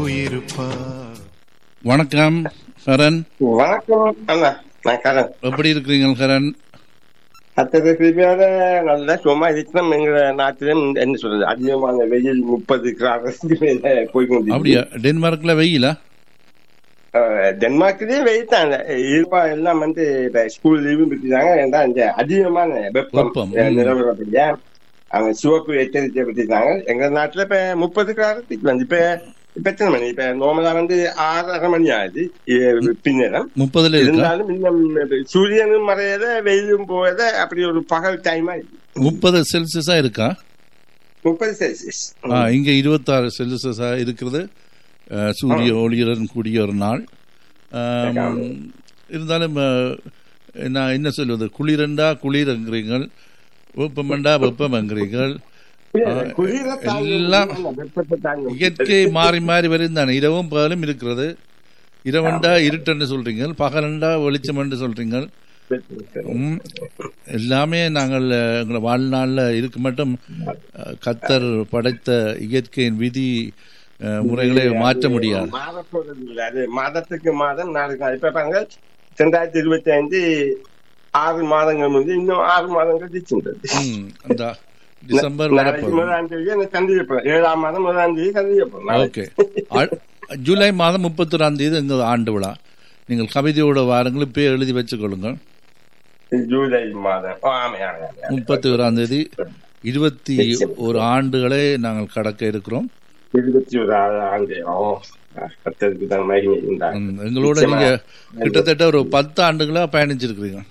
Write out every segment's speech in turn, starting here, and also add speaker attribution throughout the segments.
Speaker 1: இருப்பார்
Speaker 2: வணக்கம் கரண்
Speaker 3: வணக்கம் அண்ணா நான் கரண்
Speaker 2: எப்படி இருக்கிறீங்க கரண்
Speaker 3: அத்தனை கிருமியோட நல்ல சும்மா இருக்கணும் எங்க நாட்டிலும் என்ன சொல்றது அதிகமான வெயில் முப்பது கிராமத்துக்கு மேல போய் கொண்டு
Speaker 2: அப்படியா டென்மார்க்ல வெயிலா
Speaker 3: டென்மார்க்லயே வெயில் தான் இருப்பா எல்லாம் வந்து இப்ப ஸ்கூல் லீவு விட்டுட்டாங்க ஏன்னா இந்த அதிகமான வெப்பம்
Speaker 2: வெப்பம்,
Speaker 3: அஹ்,
Speaker 2: ம்.
Speaker 3: நிலவரப்படியா அவங்க சிவப்பு எச்சரிக்கை விட்டுட்டாங்க எங்க நாட்டுல இப்ப முப்பது கிராமத்துக்கு வந்து இப்ப இப்ப எத்தனை மணி இப்ப நார்மலா வந்து ஆறரை மணி ஆகுது இ- பின்னரம்
Speaker 2: முப்பதுல இருக்கா
Speaker 3: இருந்தாலும் இன்னும் சூரியனும் மறையத வெயிலும் போயத அப்படி ஒரு பகல் டைமா
Speaker 2: முப்பது செல்சியஸா இருக்கா
Speaker 3: முப்பது செல்சியஸ்
Speaker 2: ஆ, இங்க இருபத்தாறு செல்சியஸா இருக்கிறது அஹ், சூரிய ஒளியுடன் கூடிய ஒரு நாள் ஆம், இருந்தாலும் அஹ், நான் என்ன சொல்வது குளிரண்டா குளிரங்கிறீங்கள் வெப்பமண்டா வெப்பமங்கிறீங்கள்
Speaker 3: குளிர
Speaker 2: எல்லாம்
Speaker 3: வெப்பத்தை தாங்கும்
Speaker 2: இயற்கை மாறி மாறி வரும் தானே இரவும் பகலும் இருக்கிறது இரவண்டா இருட்டுன்னு சொல்றீங்க பகலண்டா வெளிச்சம்னு சொல்றீங்க ம், எல்லாமே நாங்கள் அஹ், எங்களை வாழ்நாளில் இருக்க மட்டும் அஹ், கத்தர் படைத்த இயற்கையின் விதி அஹ், முறைகளை மாற்ற முடியாது
Speaker 3: மாறப்போறது இல்ல அது மாதத்துக்கு மாதம் நாளைக்கு நாள். இப்ப பாருங்க ரெண்டாயிரத்தி இருபத்தி ஐந்து ஆறு மாதங்கள் வந்து இன்னும் ஆறு மாதங்கள் தீச்சுன்றது
Speaker 2: ம், அந்த டிசம்பர்
Speaker 3: நாளைக்கு
Speaker 2: வரப்போகுது
Speaker 3: முதலாம் தேதி எனக்கு சந்திக்கப்படும் ஏழாம் மாதம் முதலாம் தேதி சந்திக்கப்படும் நாளைக்கு.
Speaker 2: ஓகே அ- ஜூலை மாதம் முப்பத்தொராம் தேதி எங்கள் ஆண்டு விழா நீங்கள் கவிதையோட வாரங்கள் இப்போ எழுதி வச்சுக்கொள்ளுங்கள்
Speaker 3: ஜூலை மாதம் ஓ, ஆமா ஆமா ஆமா.
Speaker 2: முப்பத்தி ஓராம் தேதி இருபத்தி ஒரு ஆண்டுகளை நாங்கள் கடக்க இருக்கிறோம்
Speaker 3: இருபத்தி ஒரு ஆண்டு ஓ கத்தருக்கு தான் மகிமை உண்டாகும்
Speaker 2: ம், எங்களோட நீங்க கிட்டத்தட்ட ஒரு பத்து ஆண்டுகளா பயணிச்சிருக்கிறீங்க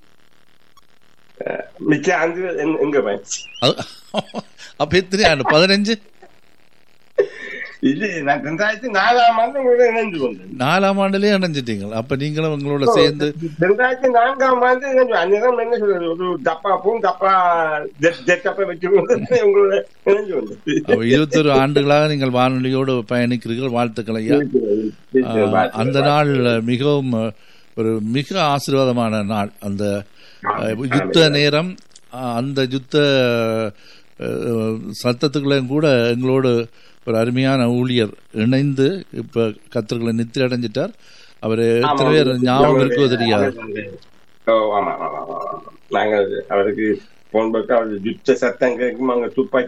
Speaker 3: மிச்ச ஆண்டு எங்க- எங்க போயிடுச்சு
Speaker 2: அது- அப்ப எத்தனை ஆண்டு பதினஞ்சு
Speaker 3: இது நான் ரெண்டாயிரத்தி நாலாம் ஆண்டு உங்களோட இணைஞ்சு கொண்டேன்
Speaker 2: நாலாம் ஆண்டுலயே இணைஞ்சிட்டீங்க அப்ப நீங்களும் உங்களோட சேர்ந்து
Speaker 3: ரெண்டாயிரத்தி நான்காம் ஆண்டு இணைஞ்சு அந்நேரம் என்ன சொல்றது ஒரு டப்பா பூ டப்பா ஜெட் ஜெட் டப்பா வச்சு கொண்டு உங்களோட இணைஞ்சு கொண்டது
Speaker 2: அப்ப இருபத்தொரு ஆண்டுகளாக நீங்கள் வானொலியோடு பயணிக்கிறீர்கள் வாழ்த்துக்கள் ஐயா ஆ, அந்த நாள் மிகவும் அஹ், ஒரு மிக ஆசீர்வாதமான நாள் அந்த அஹ், யுத்த நேரம் அஹ், அந்த யுத்த அஹ், சத்தத்துக்குள்ளேயும் கூட எங்களோடு ஒரு அருமையான ஊழியர் இணைந்து இப்ப கத்தர்களை நித்திரை அடைஞ்சிட்டார் அவர் எத்தனை பேர் ஞாபகம் இருக்கோ தெரியாது
Speaker 3: ஓ ஆமா ஆமா ஆமா ஆமா. நாங்கள் அவருக்கு போன் போட்டு அவர் யுத்த சத்தம் கேட்கும் அங்க துப்பாக்கி